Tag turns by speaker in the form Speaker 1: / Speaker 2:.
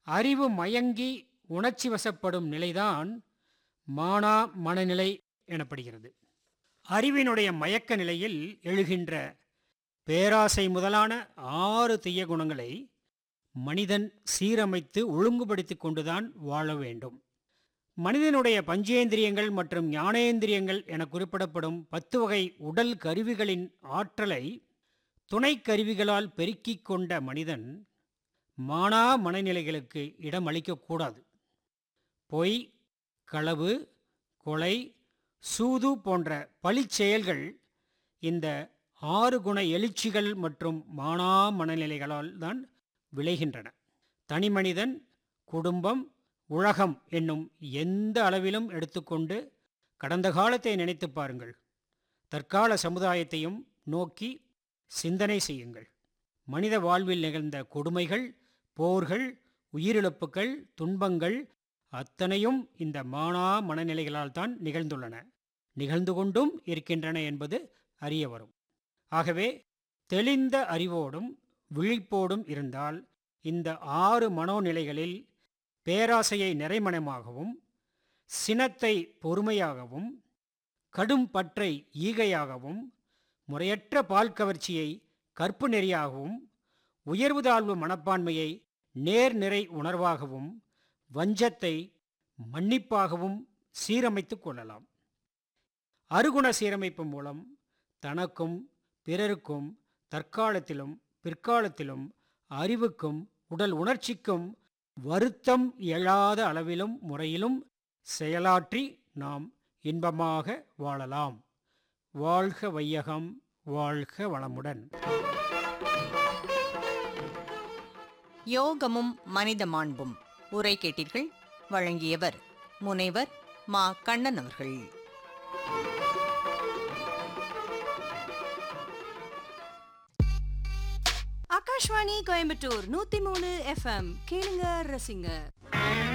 Speaker 1: அறிவு மயங்கி உணர்ச்சி வசப்படும் நிலைதான் மானா மனநிலை எனப்படுகிறது அறிவினுடைய மயக்க நிலையில் எழுகின்ற பேராசை முதலான ஆறு தீய குணங்களை மனிதன் சீரமைத்து ஒழுங்குபடுத்தி கொண்டுதான் வாழ வேண்டும் மனிதனுடைய பஞ்சேந்திரியங்கள் மற்றும் ஞானேந்திரியங்கள் என குறிப்பிடப்படும் பத்து வகை உடல் கருவிகளின் ஆற்றலை துணைக் கருவிகளால் பெருக்கிக் கொண்ட மனிதன் மானா மனநிலைகளுக்கு இடம் அளிக்கக்கூடாது பொய் களவு கொலை சூது போன்ற பழிச் செயல்கள் இந்த ஆறு குண எழுச்சிகள் மற்றும் மானா மனநிலைகளால் தான் விளைகின்றன தனிமனிதன் குடும்பம் உலகம் என்னும் எந்த அளவிலும் எடுத்துக்கொண்டு கடந்த காலத்தை நினைத்து பாருங்கள் தற்கால சமுதாயத்தையும் நோக்கி சிந்தனை செய்யுங்கள் மனித வாழ்வில் நிகழ்ந்த கொடுமைகள் போர்கள் உயிரிழப்புகள் துன்பங்கள் அத்தனையும் இந்த மானா மனநிலைகளால் தான் நிகழ்ந்துள்ளன நிகழ்ந்து கொண்டும் இருக்கின்றன என்பது அறிய வரும் ஆகவே தெளிந்த அறிவோடும் விழிப்போடும் இருந்தால் இந்த ஆறு மனோநிலைகளில் பேராசையை நிறைமணமாகவும் சினத்தை பொறுமையாகவும் கடும் பற்றை ஈகையாகவும் முறையற்ற பால் கவர்ச்சியை கற்பு நெறியாகவும் உயர்வு தாழ்வு மனப்பான்மையை நேர்நிறை உணர்வாகவும் வஞ்சத்தை மன்னிப்பாகவும் சீரமைத்துக் கொள்ளலாம் அருகுண சீரமைப்பு மூலம் தனக்கும் பிறருக்கும் தற்காலத்திலும் பிற்காலத்திலும் அறிவுக்கும் உடல் உணர்ச்சிக்கும் வருத்தம் எழாத அளவிலும் முறையிலும் செயலாற்றி நாம் இன்பமாக வாழலாம் வாழ்க வையகம் வாழ்க வளமுடன்
Speaker 2: யோகமும் மனித மாண்பும் உரை கேட்டீர்கள் வழங்கியவர் முனைவர் மா கண்ணன் அவர்கள்
Speaker 3: ஆகாஷ்வாணி கோயம்புத்தூர் நூத்தி மூணு எஃப்எம் கேளுங்க ரசிங்க